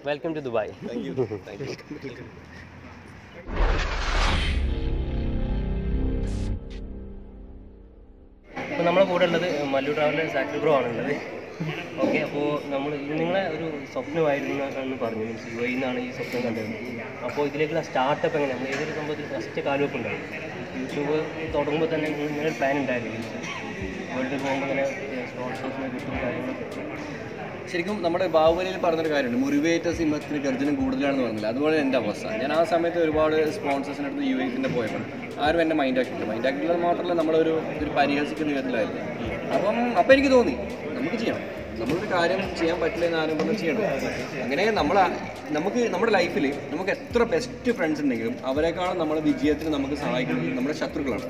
Welcome to Dubai thank you thank you അപ്പോൾ നമ്മളെ കൂടെ ഉള്ളത് മല്ലു ട്രാവലിൻ്റെ സാക്രി ബ്രോ ആണുള്ളത് ഓക്കെ അപ്പോൾ നമ്മൾ നിങ്ങളെ ഒരു സ്വപ്നമായിരുന്നു എന്ന് പറഞ്ഞു മീൻസ് യു നിന്നാണ് ഈ സ്വപ്നം കണ്ടത് അപ്പോൾ ഇതിലേക്കുള്ള സ്റ്റാർട്ടപ്പ് എങ്ങനെ നമ്മൾ ഏതൊരു സംഭവത്തിൽ ഫസ്റ്റ് കാലുവെപ്പ് ഉണ്ടാവും യൂട്യൂബ് തുടങ്ങുമ്പോൾ തന്നെ നിങ്ങൾ ഇങ്ങനെ ഒരു പ്ലാൻ ഉണ്ടായിരുന്നു വേൾഡിൽ പോകുമ്പോൾ ഇങ്ങനെ സ്പോൺസേഴ്സിനെ കിട്ടും കാര്യങ്ങളൊക്കെ ശരിക്കും നമ്മുടെ ബാഹുബലിയിൽ പറഞ്ഞൊരു കാര്യമുണ്ട് മുറിവേറ്റ സിംഹത്തിന് ഗർജനം കൂടുതലാണെന്ന് പറഞ്ഞില്ല അതുപോലെ എൻ്റെ അവസ്ഥ ഞാൻ ആ സമയത്ത് ഒരുപാട് സ്പോൺസേഴ്സിൻ്റെ അടുത്ത് യു എസിൻ്റെ പോയപ്പോൾ ആരും എന്നെ മൈൻഡ് ആക്കിയില്ല മൈൻഡ് ആക്കിയില്ല മാത്രമല്ല നമ്മളൊരു ഒരു പരിഹസിക്കുന്ന വിധത്തിലായിരുന്നു അപ്പം അപ്പം എനിക്ക് തോന്നി നമുക്ക് ചെയ്യണം നമ്മളൊരു കാര്യം ചെയ്യാൻ പറ്റില്ല എന്ന് ആരും പറഞ്ഞാൽ ചെയ്യണം അങ്ങനെ നമ്മൾ നമുക്ക് നമ്മുടെ ലൈഫിൽ നമുക്ക് എത്ര ബെസ്റ്റ് ഫ്രണ്ട്സ് ഉണ്ടെങ്കിലും അവരെക്കാളും നമ്മുടെ വിജയത്തിന് നമുക്ക് സഹായിക്കുന്നത് നമ്മുടെ ശത്രുക്കളാണ്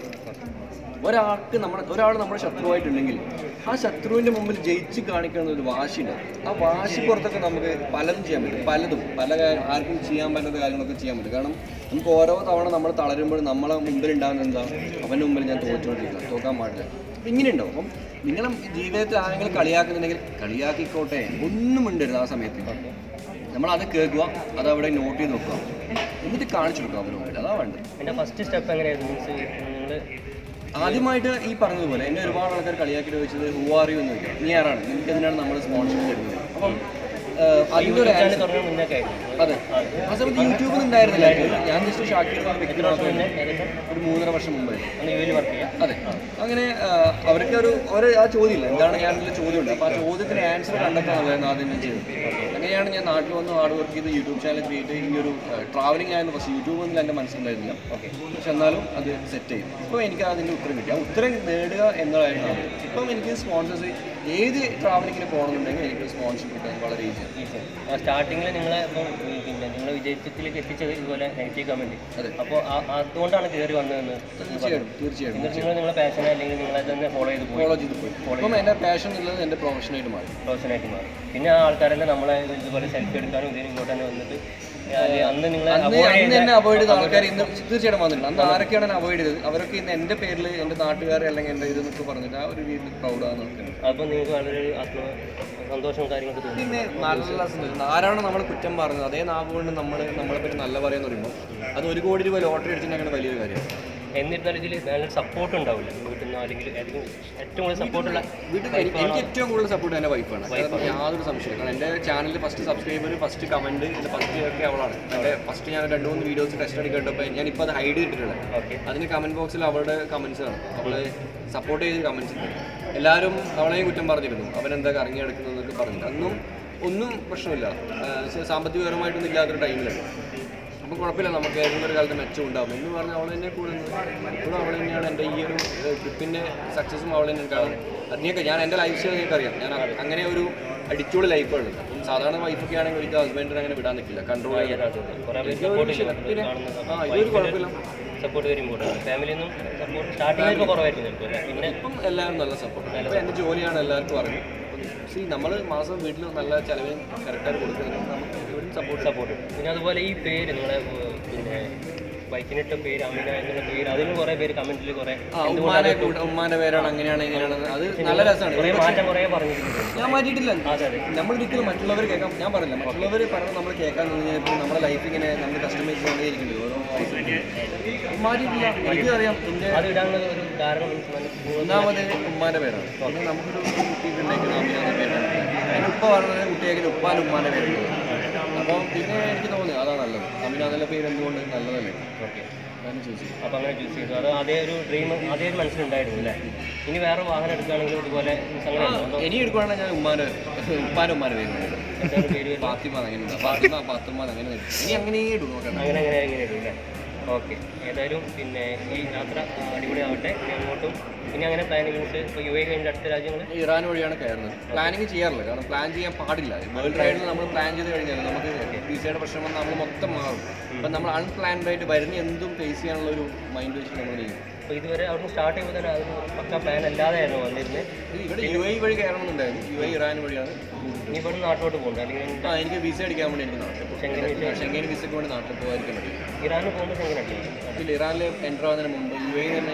ഒരാൾക്ക് നമ്മുടെ ഒരാൾ നമ്മുടെ ശത്രുവായിട്ടുണ്ടെങ്കിൽ ആ ശത്രുവിൻ്റെ മുമ്പിൽ ജയിച്ച് കാണിക്കുന്ന ഒരു വാശിയുണ്ട് ആ വാശി പുറത്തൊക്കെ നമുക്ക് പലതും ചെയ്യാൻ പറ്റും പലതും പല കാര്യം ആർക്കും ചെയ്യാൻ പറ്റുന്ന കാര്യങ്ങളൊക്കെ ചെയ്യാൻ പറ്റും കാരണം നമുക്ക് ഓരോ തവണ നമ്മൾ തളരുമ്പോൾ നമ്മളെ മുമ്പിൽ ഉണ്ടാകുന്ന എന്താ അവൻ്റെ മുമ്പിൽ ഞാൻ തോറ്റുകൊണ്ടിരിക്കുക തോക്കാൻ പാടില്ല അപ്പം ഇങ്ങനെ ഉണ്ടാവും അപ്പം നിങ്ങളെ ജീവിതത്തിൽ ആരെങ്കിലും കളിയാക്കുന്നുണ്ടെങ്കിൽ കളിയാക്കിക്കോട്ടെ ഒന്നും ഉണ്ടരുത് ആ സമയത്ത് നമ്മൾ അത് കേൾക്കുക അത് അവിടെ നോട്ട് ചെയ്ത് വെക്കുക എന്നിട്ട് കാണിച്ചു കൊടുക്കുക അവരുടെ മുമ്പിൽ അതാ വേണ്ടത് എൻ്റെ ഫസ്റ്റ് സ്റ്റെപ്പ് എങ്ങനെയായിരുന്നു മീൻസ് നിങ്ങൾ ആദ്യമായിട്ട് ഈ പറഞ്ഞതുപോലെ എന്നെ ഒരുപാട് ആൾക്കാർ കളിയാക്കിയിട്ട് ചോദിച്ചത് ഹൂ ആർ യു എന്ന് ചോദിക്കാം നീ ആരാണ് നിനക്ക് എന്തിനാണ് നമ്മൾ സ്പോൺസർ തരുന്നത് അപ്പം ഏഹ്, അതിൻ്റെ ഒരു ചാനൽ answer- തുടങ്ങുന്ന മുന്നൊക്കെ ആയിരുന്നു അതെ ആ സമയത്ത് യൂട്യൂബിൽ ഉണ്ടായിരുന്നില്ല ഞാൻ ജസ്റ്റ് ഷാക്കിർ എന്ന വ്യക്തി മാത്രമേ പിന്നെ ഏകദേശം ഒരു മൂന്നര വർഷം മുമ്പ് ഒന്ന് യു എയിൽ വർക്ക് ചെയ്യാം അതെ അങ്ങനെ ആ, അവർക്ക് ഒരു ഒരു ആ ചോദ്യമില്ല എന്താണ് ഞാൻ ഇതിൽ ചോദ്യമുണ്ട് അപ്പോൾ ആ ചോദ്യത്തിന് ആൻസർ കണ്ടെത്താനുള്ളതായിരുന്നു ആദ്യം ഞാൻ ചെയ്തത് അങ്ങനെയാണ് ഞാൻ നാട്ടിൽ വന്ന് ഹാർഡ് വർക്ക് ചെയ്ത് യൂട്യൂബ് ചാനൽ ക്രിയേറ്റ് ചെയ്ത് ഈ ഒരു ട്രാവലിംഗ് ആയിരുന്നു പക്ഷേ യൂട്യൂബ് ഒന്നും എൻ്റെ മനസ്സിലുണ്ടായിരുന്നില്ല ഓക്കെ പക്ഷെ എന്നാലും അത് സെറ്റ് ചെയ്തു ഇപ്പോൾ എനിക്ക് അതിൻ്റെ ഉത്തരം കിട്ടി ആ ഉത്തരം നേടുക എന്നതായിരുന്നു ആദ്യം. ഇപ്പം എനിക്ക് സ്പോൺസേഴ്സ് ഏത് ട്രാവലിങ്ങിന് പോകണമെന്നുണ്ടെങ്കിൽ എനിക്ക് സ്പോൺസർ കിട്ടാൻ വളരെ ഈസിയാണ് സ്റ്റാർട്ടിങ്ങിൽ നിങ്ങളെ ഇപ്പം ഈ പിന്നെ നിങ്ങളെ വിജയത്തിലേക്ക് എത്തിച്ചത് ഇതുപോലെ നെഗറ്റീവ് കമൻറ്റ് അതെ. അപ്പോൾ അതുകൊണ്ടാണ് കയറി വന്നതെന്ന് തീർച്ചയായിട്ടും തീർച്ചയായിട്ടും എന്നിട്ട് നിങ്ങൾ നിങ്ങളെ പാഷനെ അല്ലെങ്കിൽ നിങ്ങളെ തന്നെ ഫോളോ ചെയ്ത് പോയി ഫോളോ ചെയ്ത് പോയി ഇപ്പം എൻ്റെ പാഷൻ ഉള്ളത് എൻ്റെ പ്രൊഫഷനായിട്ട് മാറി പ്രൊഫഷനായിട്ട് മാറി പിന്നെ ആ ആൾക്കാരെല്ലാം നമ്മളെ ഇതുപോലെ സെൽഫി എടുക്കാനും ഇതിന് ഇങ്ങോട്ട് തന്നെ വന്നിട്ട് അതില് അന്ന് നിങ്ങളെ അന്ന് avoid അന്ന് ചെയ്ത- എന്നെ അവോയ്ഡ് ചെയ്ത ആൾക്കാർ ഇന്ന് തീർച്ചയായിട്ടും വന്നിട്ടുണ്ട് അന്ന് ആരൊക്കെയാണ് എന്നെ അവോയ്ഡ് ചെയ്തത് അവരൊക്കെ ഇന്ന് എൻ്റെ പേരിൽ എൻ്റെ നാട്ടുകാരെ അല്ലെങ്കിൽ എൻ്റെ ഇതെന്നൊക്കെ പറഞ്ഞിട്ട് ആ ഒരു രീതിയിൽ പ്രൗഡാണ് നോക്കുന്നത് അപ്പോൾ നിങ്ങൾക്ക് വളരെ ഒരു ആത്മ സന്തോഷവും കാര്യങ്ങളൊക്കെ തോന്നി പിന്നെ നല്ല സന്തോഷം ആരാണ് നമ്മൾ കുറ്റം പറഞ്ഞത് അതേ നാവ് കൊണ്ട് നമ്മൾ നമ്മളെ പറ്റി നല്ല പറയാന്ന് പറയുമ്പോൾ അത് ഒരു കോടി രൂപ ലോട്ടറി അടിച്ചിട്ടുണ്ടെങ്കിൽ വലിയൊരു കാര്യമാണ് എന്നിരുന്നാലും ഇതിൽ നല്ല സപ്പോർട്ട് ഉണ്ടാവില്ല വീട്ടിൽ നിന്നോ അല്ലെങ്കിൽ ഏതെങ്കിലും ഏറ്റവും കൂടുതൽ സപ്പോർട്ടുള്ള വീട്ടിൽ എനിക്ക് എനിക്ക് ഏറ്റവും കൂടുതൽ സപ്പോർട്ട് എൻ്റെ വൈഫാണ് കാരണം യാതൊരു സംശയമില്ല കാരണം എൻ്റെ ചാനലിൽ ഫസ്റ്റ് സബ്സ്ക്രൈബർ ഫസ്റ്റ് കമൻറ്റ് എൻ്റെ ഫസ്റ്റ് ഒക്കെ അവളാണ് എൻ്റെ ഫസ്റ്റ് ഞാൻ രണ്ട് മൂന്ന് വീഡിയോസ് ടെസ്റ്റ് അടി കേട്ടപ്പോൾ ഞാനിപ്പോൾ അത് ഹൈഡ് ചെയ്തിട്ടുള്ളത് ഓക്കെ അതിന് കമൻറ്റ് ബോക്സിൽ അവളുടെ കമൻസ് ആണ് അവളെ സപ്പോർട്ട് ചെയ്ത് കമൻസ് ഉണ്ട് എല്ലാവരും അവളെയും കുറ്റം പറഞ്ഞിരുന്നു അവനെന്താ കറങ്ങി നടക്കുന്നതെന്നൊക്കെ പറഞ്ഞിട്ട് അന്നും ഒന്നും പ്രശ്നമില്ല ആഹ് സാമ്പത്തികപരമായിട്ടൊന്നും ഇല്ലാത്തൊരു ടൈമിലാണ് അപ്പോൾ കുഴപ്പമില്ല നമുക്ക് ഏതെങ്കിലും ഒരു കാലത്ത് മെച്ചം ഉണ്ടാവും എന്ന് പറഞ്ഞ് അവൾ തന്നെ കൂടെ ഇപ്പോഴും അവൾ തന്നെയാണ് എൻ്റെ ഈ ഒരു ട്രിപ്പിൻ്റെ സക്സസും അവൾ തന്നെ കാരണം അതിനൊക്കെ ഞാൻ എൻ്റെ ലൈഫ് സ്റ്റൈൽ നിങ്ങൾക്ക് അറിയാം ഞാൻ അ- അങ്ങനെ ഒരു അടിച്ചുള്ള ലൈഫാണ് അപ്പം സാധാരണ വൈഫൊക്കെ ആണെങ്കിൽ ഒരിക്കലും ഹസ്ബൻഡിനെ അങ്ങനെ വിടാൻ നിൽക്കില്ല കൺട്രോൾ ചെയ്യാൻ കുറേ പേര് സപ്പോർട്ട് പിന്നെ ആ ഇതൊരു കുഴപ്പമില്ല സപ്പോർട്ട് വെരി ഇമ്പോർട്ടൻ്റ് ഫാമിലിയിൽ നിന്നും സപ്പോർട്ട് സ്റ്റാർട്ടിങ്ങിൽ ഇപ്പോൾ കുറവായിരിക്കും ചിലപ്പോൾ അല്ലേ പിന്നെ ഇപ്പം എല്ലാവരും നല്ല സപ്പോർട്ട് ഇപ്പം എൻ്റെ ജോലിയാണ് എല്ലാവർക്കും അറിയും സി നമ്മൾ മാസം വീട്ടിൽ നല്ല ചിലവിന് കറക്റ്റായിട്ട് കൊടുക്കുന്നുണ്ട് നമുക്ക് എവിടെയും സപ്പോർട്ട് സപ്പോർട്ട് പിന്നെ അതുപോലെ ഈ പേര് നിങ്ങളെ ഏർ, പിന്നെ ബൈക്കിനിട്ട പേര് അമിന എന്നുള്ള പേര് അതിന് കുറേ പേര് കമന്റിൽ കുറേ ആ ഉമ്മാനെ കൂടെ ഉമ്മാൻ്റെ പേരാണ് അങ്ങനെയാണ് ഇങ്ങനെയാണ് അത് നല്ല രസമാണ് കുറേ മാറ്റം കുറേ പറഞ്ഞിട്ടുണ്ട് ഞാൻ മാറ്റിയിട്ടില്ല അതെ അതെ നമ്മൾ ഒരിക്കലും മറ്റുള്ളവർ കേൾക്കാം ഞാൻ പറഞ്ഞില്ല മറ്റുള്ളവർ പറഞ്ഞ് നമ്മൾ കേൾക്കാൻ നിന്ന് കഴിഞ്ഞാൽ നമ്മുടെ ലൈഫ് ഇങ്ങനെ നമ്മൾ കസ്റ്റമൈസ് ചെയ്തുകൊണ്ടേയിരിക്കുന്നത് ഓരോ അവസരത്തിലും. മാറ്റിയിട്ടില്ല എനിക്കറിയാം എൻ്റെ അത് ഇടാനുള്ള ഒരു കാരണം മനസ്സിലായി ഒന്നാമത് ഉമ്മാൻ്റെ പേരാണ് പിന്നെ നമുക്കൊരു കുട്ടിയൊക്കെ ഉണ്ടെങ്കിൽ അമ്മയുടെ പേരാണ് അതിന് ഉപ്പ പറഞ്ഞത് കുട്ടിയെങ്കിൽ ഉപ്പാൻ ഉമ്മാൻ്റെ പേരുണ്ട് അപ്പോൾ പിന്നെ എനിക്ക് തോന്നി അതാണ് നല്ലത് അമിന എന്നുള്ള പേര് എന്തുകൊണ്ട് നല്ലതല്ലേ ഓക്കെ അതാണ് ചോദിച്ചത് അപ്പോൾ അങ്ങനെ ചൂസ് ചെയ്തു അത് അതേ ഒരു ഡ്രീം അതേ ഒരു മനസ്സിലുണ്ടായിരുന്നു അല്ലേ ഇനി വേറെ വാഹനം എടുക്കുകയാണെങ്കിൽ ഇതുപോലെ അങ്ങനെ ഉണ്ടോ? ഇനി എടുക്കുവാണെങ്കിൽ ഞാൻ ഉമ്മാൻ്റെ ഉപ്പാൻ്റെ ഉമ്മാൻ്റെ പേരുണ്ട് എന്താണ് പേര് വരുന്നത്? ഫാത്തിമ അങ്ങനെ ഉണ്ട് ഫാത്തിമ ഫാത്തിമ അങ്ങനെ ഉണ്ട്. ഇനി അങ്ങനെ ഇടും നോക്കണം അങ്ങനെ അങ്ങനെ അങ്ങനെ ഇടും അല്ലേ ഓക്കെ ഏതായാലും പിന്നെ ഈ യാത്ര ആ, അടിപൊളിയാവട്ടെ ഇനി അങ്ങോട്ടും ഇനി അങ്ങനെ പ്ലാനിങ്സ് ഇപ്പോൾ യു എ കഴിഞ്ഞ അടുത്ത രാജ്യങ്ങൾ ഇറാൻ വഴിയാണ് കയറുന്നത് പ്ലാനിങ് ചെയ്യാറില്ല കാരണം പ്ലാൻ ചെയ്യാൻ പാടില്ല വേൾഡ് റൈഡിൽ നമ്മൾ പ്ലാൻ ചെയ്ത് കഴിഞ്ഞാൽ നമുക്ക് വിസയുടെ പ്രശ്നം വന്നാൽ നമ്മൾ മൊത്തം മാറും അപ്പം നമ്മൾ അൺപ്ലാൻഡ് ആയിട്ട് വരുന്ന എന്തും ഫേസ് ചെയ്യാനുള്ള ഒരു മൈൻഡ് വെച്ചിട്ട് നമ്മൾ ചെയ്യും അപ്പോൾ ഇതുവരെ അവിടുന്ന് സ്റ്റാർട്ട് ചെയ്യുമ്പോൾ തന്നെ അതൊരു പക്ക പ്ലാൻ അല്ലാതെയായിരുന്നു വന്നിരുന്നത് ഇവിടെ യു ഐ വഴി കയറണമെന്നുണ്ടായിരുന്നു യു ഐ ഇറാൻ വഴിയാണ് ഇനി ഇവിടെ നാട്ടിലോട്ട് പോകുന്നുണ്ട് അല്ലെങ്കിൽ ആ എനിക്ക് വിസ അടിക്കാൻ വേണ്ടി എനിക്ക് നാട്ടിൽ ചെങ്കൻ വിസ ഷെങ്കേൻ വിസയ്ക്ക് വേണ്ടി നാട്ടിൽ പോകാതിരിക്കാൻ പറ്റും ഇറാനിൽ പോകുമ്പോൾ ചെങ്ങനെ അടിക്കും അതിൽ ഇറാനിൽ എൻ്റർ ആവുന്നതിന് മുമ്പ് യു എയിൽ തന്നെ ഞാൻ പോയിട്ട്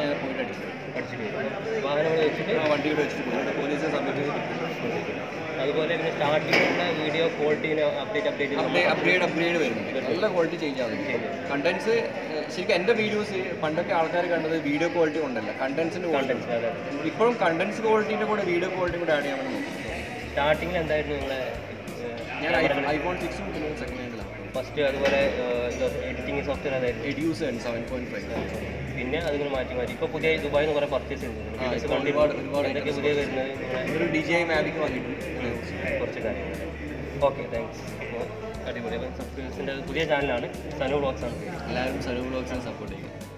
അടിച്ചിട്ട് അടിച്ചിട്ട് വാഹനങ്ങൾ വെച്ചിട്ട് ആ വണ്ടി ഇവിടെ വെച്ചിട്ട് പോയി പോലീസിനെ സബ്മിറ്റ് ചെയ്തിട്ട് അതുപോലെ പിന്നെ സ്റ്റാർട്ടിങ്ങിലുള്ള വീഡിയോ ക്വാളിറ്റിനെ അപ്ഡേറ്റ് അപ്ഡേറ്റ് അപ്ഡേ അപ്ഗ്രേഡ് അപ്ഗ്രേഡ് വരുന്നുണ്ട് നല്ല ക്വാളിറ്റി ചേഞ്ച് ആവുന്നുണ്ട് കണ്ടന്റ്സ് ശരിക്കും എൻ്റെ വീഡിയോസ് പണ്ടൊക്കെ ആൾക്കാർ കണ്ടത് വീഡിയോ ക്വാളിറ്റി കൊണ്ടല്ല കണ്ടന്റ്സിൻ്റെ ക്വാളിറ്റി കണ്ടൻസ് അതെ ഇപ്പോഴും കണ്ടന്റ്സ് ക്വാളിറ്റിൻ്റെ കൂടെ വീഡിയോ ക്വാളിറ്റി കൂടെ ആഡ് ചെയ്യാൻ നോക്കും സ്റ്റാർട്ടിങ്ങിൽ എന്തായിരുന്നു നിങ്ങളെ ഞാൻ ഐഫോൺ സിക്സും പിന്നെ സെക്കൻഡ് ഹാൻഡിലാണ് ഫസ്റ്റ് അതുപോലെ എഡിറ്റിംഗ് സോഫ്റ്റ്വെയർ അതായിരുന്നു എഡ്യൂസ് ആണ് സെവൻ പോയിന്റ് ഫൈവ് പിന്നെ അതിങ്ങനെ മാറ്റി മാറ്റി ഇപ്പോൾ പുതിയ ദുബായിൽ നിന്ന് കുറേ പർച്ചേസ് ചെയ്യുന്നുണ്ട് ആ, Videos ഇപ്പോൾ കണ്ടിരുന്നു. ഒരുപാട് ഒരുപാട് എന്തൊക്കെ പുതിയ വരുന്നത് നിങ്ങളെ ഒരു ഡി ജി ഐ മാബിക്ക് വാങ്ങിയിട്ടുണ്ട് കുറച്ച് കാര്യങ്ങൾ ഓക്കെ താങ്ക്സ് അപ്പോൾ അടിപൊളി അപ്പം സബ്സ്ക്രൈബേഴ്സിൻ്റെ പുതിയ ചാനലാണ് സനു ബ്ലോഗ്സ് ആണ് എല്ലാവരും സലൂ ബ്ലോഗ്സിനെ സപ്പോർട്ട് ചെയ്യും